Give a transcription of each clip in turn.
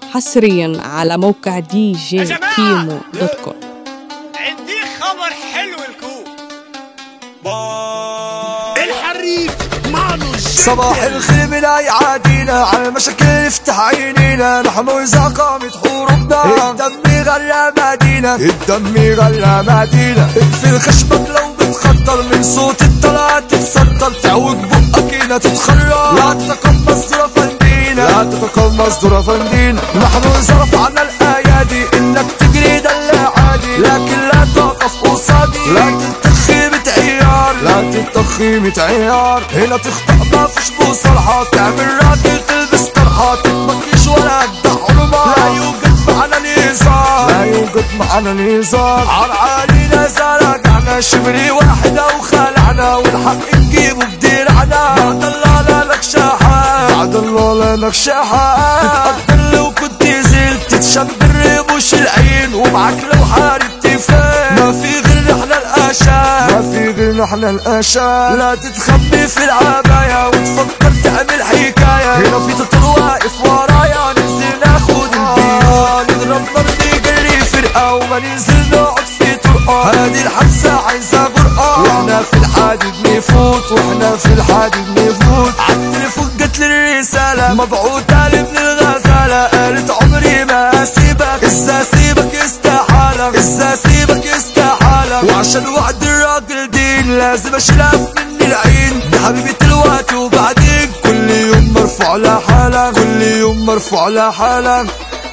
حصريا على موقع دي جي كيمو دوت كوم عندي خبر حلو لكم الحريف مانو صباح الخير بلا يعادينا على المشاكل يفتح عينينا نحن إذا قامت حروبنا الدم غلى مدينة الدم غلى مدينة اقفل خشمك لو بتخطر من صوت الطلعة تتسطر تعوج بقك هنا تتخرج لا تتقمص دور فندينا لا تتقمص دور فندينا نحن إذا رفعنا الأيادي إنك تجري ده اللي عادي لكن لا تقف قصادي لا تتخي بتعيار لا تتخي بتعيار هنا تخطأ ما فيش بصراحة تعمل راجل تلبس طرحة تتمكيش ولا تدع حرمة لا يوجد معنا نظام لا يوجد معنا نظام عار علينا زرقعنا شبري واحدة وخلعنا والحق نجيبه بدرعنا بعد الله لا لك شحات بعد الله لا لك شحات تتقدر لو كنت زلت تتشم بالرموش العين ومعك لو حاربت فين ما في غير احنا الاشياء ما في غير احنا الاشياء لا تتخبي في العباية وتفكر تعمل حكاية هنا في تطر واقف ورايا ننزل ناخد البيوت نضرب نار نجري فرقة وما ننزل نقعد في طرقة هذه الحبسة عايزة جرأة واحنا في الحادث نفوت واحنا في الحادث نفوت عالتليفون جت لي الرسالة مبعوثة لابن الغزالة قالت عمري ما اسيبك ازاي اسيبك استحالة ازاي اسيبك استحالة وعشان وعد الراجل دين لازم اشيلها مني العين دي حبيبة الوقت وبعدين كل يوم مرفوع لحالة كل يوم مرفوع لحالة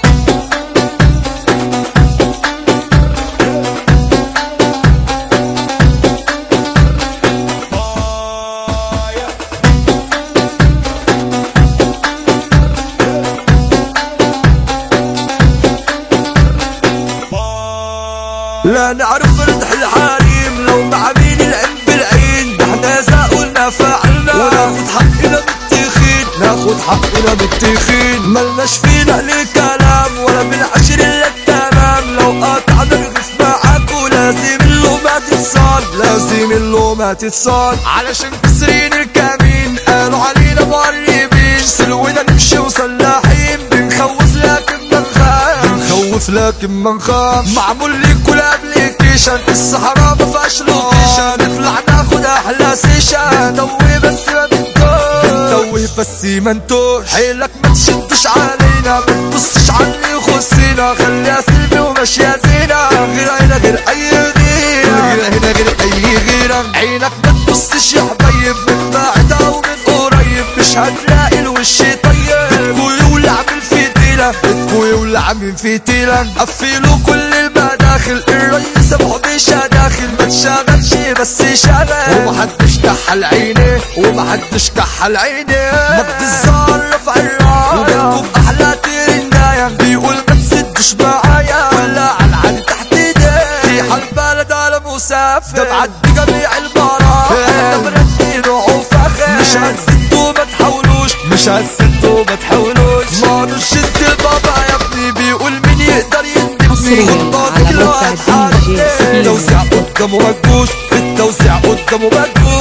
لا نعرف ردح الحريم لو مع مين العين بالعين ده احنا اذا قلنا فعلنا وناخد حقنا بالتخين ناخد حقنا بالتخين ملناش فينا الكلام ولا بالعشر الا التمام لو قطعنا الغف معاكو لازم اللومة تتصال لازم اللومة تتصال علشان كسرين الكمين قالوا علينا مقربين سلونا نمشي وصلاحين بنخوف لكن ما نخاف بنخوف لكن ما نخاف معمول لي كل ابليكيشن الصحراء ما فيهاش لوكيشن نطلع ناخد احلى سيشن نتوه بس ما بنتوه نتوه بس ما نتوش حيلك ما تشدش علينا ما تبصش على اللي يخصنا خليها سلبي وماشية زينة غير هنا غير اي غيرة غير هنا غير اي غيرة عينك ما تبصش يا حبايب من بعيد او من قريب مش هتلاقي الوش طيب بتكوي ولا عامل فتيلة بتكوي ولا عامل فتيلة قفلوا كل المداخل الرئيس ابو بيشا داخل ما تشغلش بس شغل ومحدش كحل عينيه ومحدش كحل عينيه مجد الزهر رفع الراية وجنبه احلى ترنداية بيقول ما تسدش معايا ولا على العالي تحت ايديه في حال بلد على مسافر ده بعد جميع البراء ده مرتين وفخر مش هتسدوا ما تحاولوش مش هتسدوا ما تحاولوش ما نشد البابا يا ابني بيقول مين يقدر يندمني حصرياً خطاك على اللي موقع هتحاربني. DJ التوزيع قدامه مجوش التوزيع قدامه مجوش